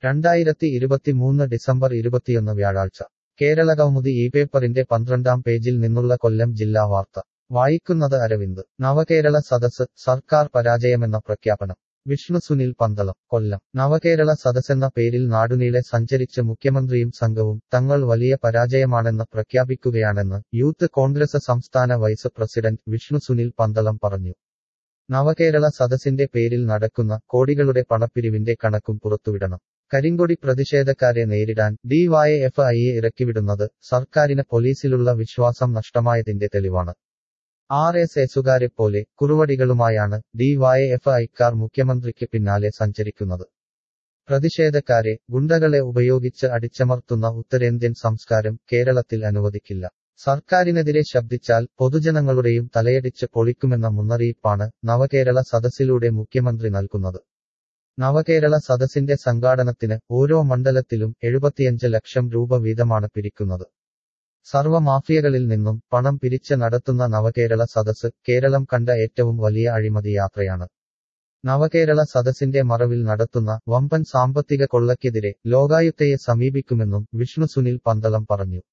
രണ്ടായിരത്തി ഇരുപത്തിമൂന്ന് ഡിസംബർ ഇരുപത്തിയൊന്ന് വ്യാഴാഴ്ച കേരള കൗമുദി ഈ പേപ്പറിന്റെ പന്ത്രണ്ടാം പേജിൽ നിന്നുള്ള കൊല്ലം ജില്ലാ വാർത്ത വായിക്കുന്നത് അരവിന്ദ് നവകേരള സദസ് സർക്കാർ പരാജയമെന്ന പ്രഖ്യാപനം വിഷ്ണു സുനിൽ പന്തളം കൊല്ലം നവകേരള സദസ്സെന്ന പേരിൽ നാടുനീളെ സഞ്ചരിച്ച് മുഖ്യമന്ത്രിയും സംഘവും തങ്ങൾ വലിയ പരാജയമാണെന്ന് പ്രഖ്യാപിക്കുകയാണെന്ന് യൂത്ത് കോൺഗ്രസ് സംസ്ഥാന വൈസ് പ്രസിഡന്റ് വിഷ്ണു സുനിൽ പന്തളം പറഞ്ഞു നവകേരള സദസ്സിന്റെ പേരിൽ നടക്കുന്ന കോടികളുടെ പണപ്പിരിവിന്റെ കണക്കും പുറത്തുവിടണം കരിങ്കൊടി പ്രതിഷേധക്കാരെ നേരിടാൻ ഡിവൈഎഫ് ഐയെ ഇറക്കിവിടുന്നത് സർക്കാരിന് പോലീസിലുള്ള വിശ്വാസം നഷ്ടമായതിന്റെ തെളിവാണ് ആർ എസ് എസുകാരെ പോലെ കുറുവടികളുമായാണ് ഡിവൈഎഫ് ഐക്കാർ മുഖ്യമന്ത്രിക്ക് പിന്നാലെ സഞ്ചരിക്കുന്നത് പ്രതിഷേധക്കാരെ ഗുണ്ടകളെ ഉപയോഗിച്ച് അടിച്ചമർത്തുന്ന ഉത്തരേന്ത്യൻ സംസ്കാരം കേരളത്തിൽ അനുവദിക്കില്ല സർക്കാരിനെതിരെ ശബ്ദിച്ചാൽ പൊതുജനങ്ങളുടെയും തലയടിച്ച് പൊളിക്കുമെന്ന മുന്നറിയിപ്പാണ് നവകേരള സദസ്സിലൂടെ മുഖ്യമന്ത്രി നൽകുന്നത് നവകേരള സദസ്സിന്റെ സംഘാടനത്തിന് ഓരോ മണ്ഡലത്തിലും എഴുപത്തിയഞ്ച് ലക്ഷം രൂപ വീതമാണ് പിരിക്കുന്നത് സർവമാഫിയകളിൽ നിന്നും പണം പിരിച്ച് നടത്തുന്ന നവകേരള സദസ് കേരളം കണ്ട ഏറ്റവും വലിയ അഴിമതി യാത്രയാണ് നവകേരള സദസ്സിന്റെ മറവിൽ നടത്തുന്ന വമ്പൻ സാമ്പത്തിക കൊള്ളയ്ക്കെതിരെ ലോകായുക്തയെ സമീപിക്കുമെന്നും വിഷ്ണു സുനിൽ പന്തളം പറഞ്ഞു